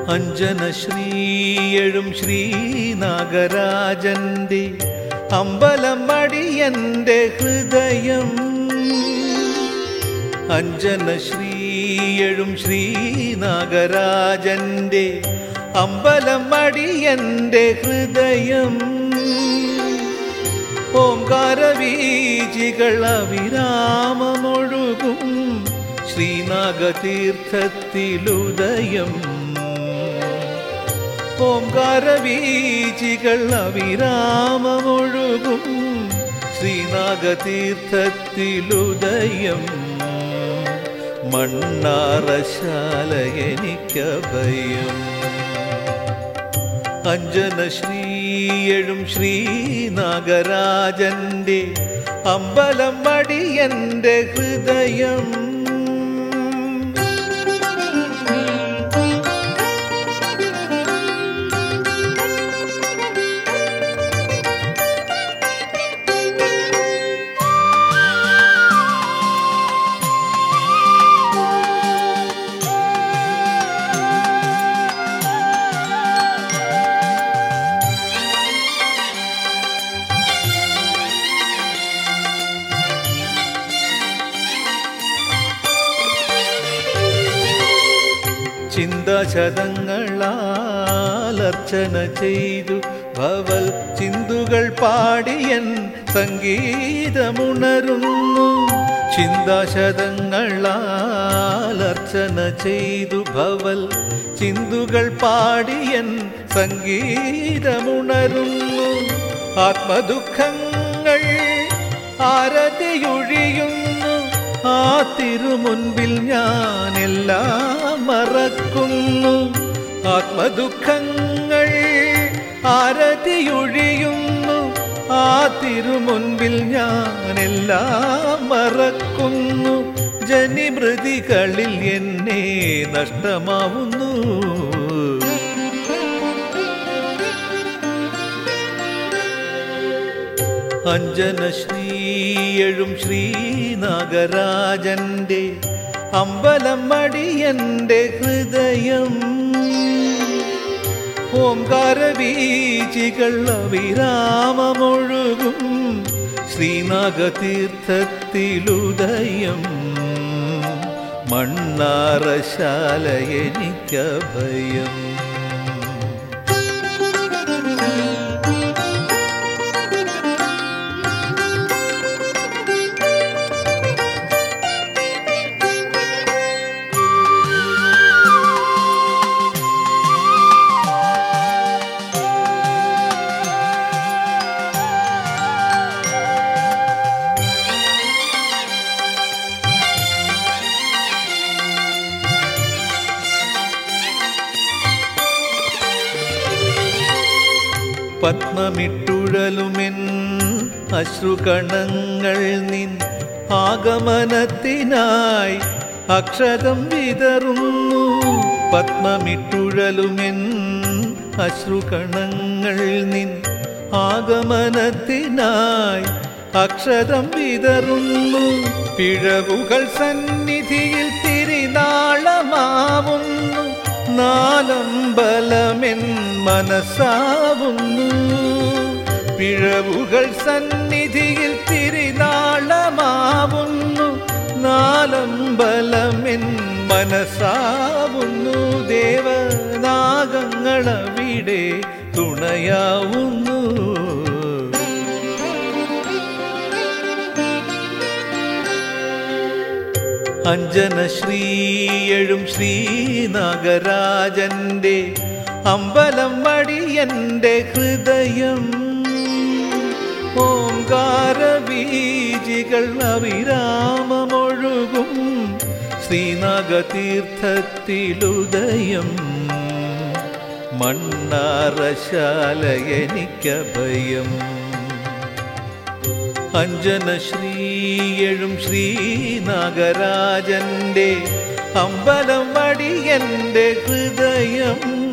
അഞ്ജന ശ്രീയഴും ശ്രീനാഗരാജന്റെ അമ്പലം മടിയന്റെ ഹൃദയം അഞ്ജന ശ്രീയഴും ശ്രീനാഗരാജന്റെ അമ്പലം മടിയന്റെ ഹൃദയം ഓംകാരവീജികൾ അവിരാമമൊഴുകും ശ്രീനാഗതീർത്ഥത്തിലുദയം ഓംകാരവീജികൾ അവിരാമമൊഴുകും ശ്രീനാഗതീർത്ഥത്തിലുദയം മണ്ണാറശാല എനിക്കഭയം അഞ്ജന ശ്രീയഴും ശ്രീനാഗരാജന്റെ അമ്പലം മടിയന്റെ ഹൃദയം ചിന്തശതങ്ങളാൽ അർച്ചന ചെയ്തു ഭവൽ ചിന്തുകൾ പാടിയൻ സംഗീതമുണരുന്നു ചിന്താശതങ്ങളാൽ അർച്ചന ചെയ്തു ഭവൽ ചിന്തുകൾ പാടിയൻ സംഗീതമുണരുന്നു ആത്മദുഃഖങ്ങൾ ആരതിയൊഴിയുന്നു ആ തിരുമുൻപിൽ ഞാൻ എല്ലാം മറക്കുന്നു ആത്മദുഃഖങ്ങൾ ആരതിയൊഴിയുന്നു ആ തിരുമുൻപിൽ ഞാൻ എല്ലാം മറക്കുന്നു ജനിമൃതികളിൽ എന്നെ നഷ്ടമാവുന്നു അഞ്ജന ശ്രീയഴും ശ്രീനാഗരാജന്റെ അമ്പലം മടിയന്റെ ഹൃദയം ഓംകാരവീചികൾ അവിരാമമൊഴുകും ശ്രീനാഗതീർത്ഥത്തിലുദയം മണ്ണാറശാല എനിക്കഭയം പത്മമിട്ടുഴലുമെൻ അശ്രുകണങ്ങൾ നിൻ ആഗമനത്തിനായി അക്ഷതം വിതറുന്നു പത്മമിട്ടുഴലുമെൻ അശ്രുകണങ്ങൾ നിൻ ആഗമനത്തിനായി അക്ഷതം വിതറുന്നു പിഴവുകൾ സന്നിധിയിൽ തിരിനാളമാവുന്നു നാലമ്പലമെൻ മനസ്സാവുന്നു പിഴവുകൾ സന്നിധിയിൽ തിരിനാളമാവുന്നു നാലമ്പലമെൻ മനസ്സാവുന്നു ദേവനാഗങ്ങളവിടെ തുണയാവുന്നു അഞ്ജന ശ്രീയഴും ശ്രീനാഗരാജന്റെ അമ്പലം മടിയന്റെ ഹൃദയം ഓംകാരബീജികൾ അവിരാമമൊഴുകും ശ്രീനാഗതീർത്ഥത്തിലുദയം മണ്ണാറശാല എനിക്കഭയം അഞ്ജന ശ്രീയഴും ശ്രീനാഗരാജന്റെ അമ്പലം മടിയന്റെ ഹൃദയം